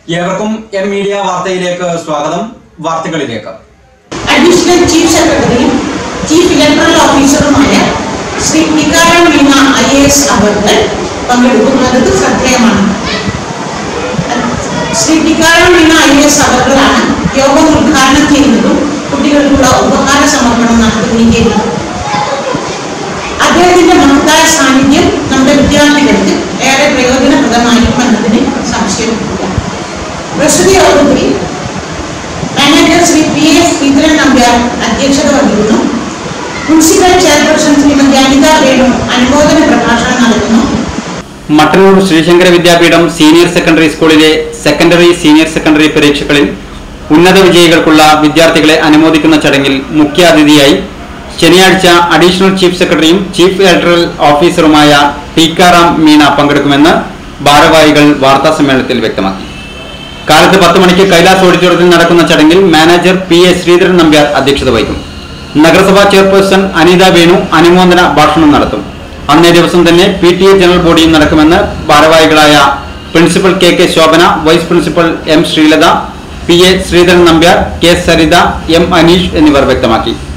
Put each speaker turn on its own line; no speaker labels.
ഏവർക്കും M media വാർത്തയിലേക്ക് സ്വാഗതം വാർത്തകളിലേക്ക്
അഡീഷണൽ ചീഫ് സെക്രട്ടറിയും ചീഫ് ഇലക്ട്രൽ ഓഫീസറുമായ Shri Tikaram Meena I A S അവർകൾ പങ്കെടുക്കുന്നത് ശ്രദ്ധേയമാണ് Shri Tikaram Meena I A S അവർകളാണ് യോഗം ഉദ്ഘാടനം ചെയ്യുന്നതും കുട്ടികൾക്കുള്ള ഉപഹാര സമർപ്പണം നടത്തുകയും ചെയ്യുന്നത് അദ്ദേഹത്തിന്റെ മഹത്തായ സാന്നിധ്യം നമ്മുടെ വിദ്യാർത്ഥികൾക്ക് ഏറെ പ്രയോജനപ്രദമായിരിക്കും എന്നതിന് സംശയമില്ല പ്രസ്തുത യോഗത്തിൽ manager Shri P S Sreedharan Nambiar അധ്യക്ഷത വഹിക്കുന്നു പ്രിൻസിപ്പൽ ചെയർപേഴ്സൺ ശ്രീമതി അനിത വേണു അനുമോദന പ്രഭാഷണം നടത്തുന്നു
മട്ടന്നൂർ ശ്രീശങ്കര വിദ്യാപീഠം സീനിയർ സെക്കൻഡറി സ്കൂളിലെ സെക്കൻഡറി സീനിയർ സെക്കൻഡറി പരീക്ഷകളിൽ ഉന്നത വിജയികൾക്കുള്ള വിദ്യാർത്ഥികളെ അനുമോദിക്കുന്ന ചടങ്ങിൽ മുഖ്യാതിഥിയായി ശനിയാഴ്ച അഡീഷണൽ ചീഫ് സെക്രട്ടറിയും ചീഫ് ഇലക്ടറൽ ഓഫീസറുമായ ടീക്കാറാം മീണ പങ്കെടുക്കുമെന്ന് ഭാരവാഹികൾ വാർത്താസമ്മേളനത്തിൽ വ്യക്തമാക്കി കാലത്ത് പത്ത് മണിക്ക് കൈലാസ് ഓഡിറ്റോറിയത്തിൽ നടക്കുന്ന ചടങ്ങിൽ manager P A Sreedharan Nambiar അധ്യക്ഷത വഹിക്കും നഗരസഭാ ചെയർപേഴ്സൺ അനിത വേണു അനുമോദന ഭാഷണം നടത്തും അന്നേ ദിവസം തന്നെ പി ടി എ ജനറൽ ബോഡിയും നടക്കുമെന്ന് ഭാരവാഹികളായ principal K K Shobhana vice principal M Sreelatha P A Sreedharan Nambiar K Saritha M Aneesh എന്നിവർ വ്യക്തമാക്കി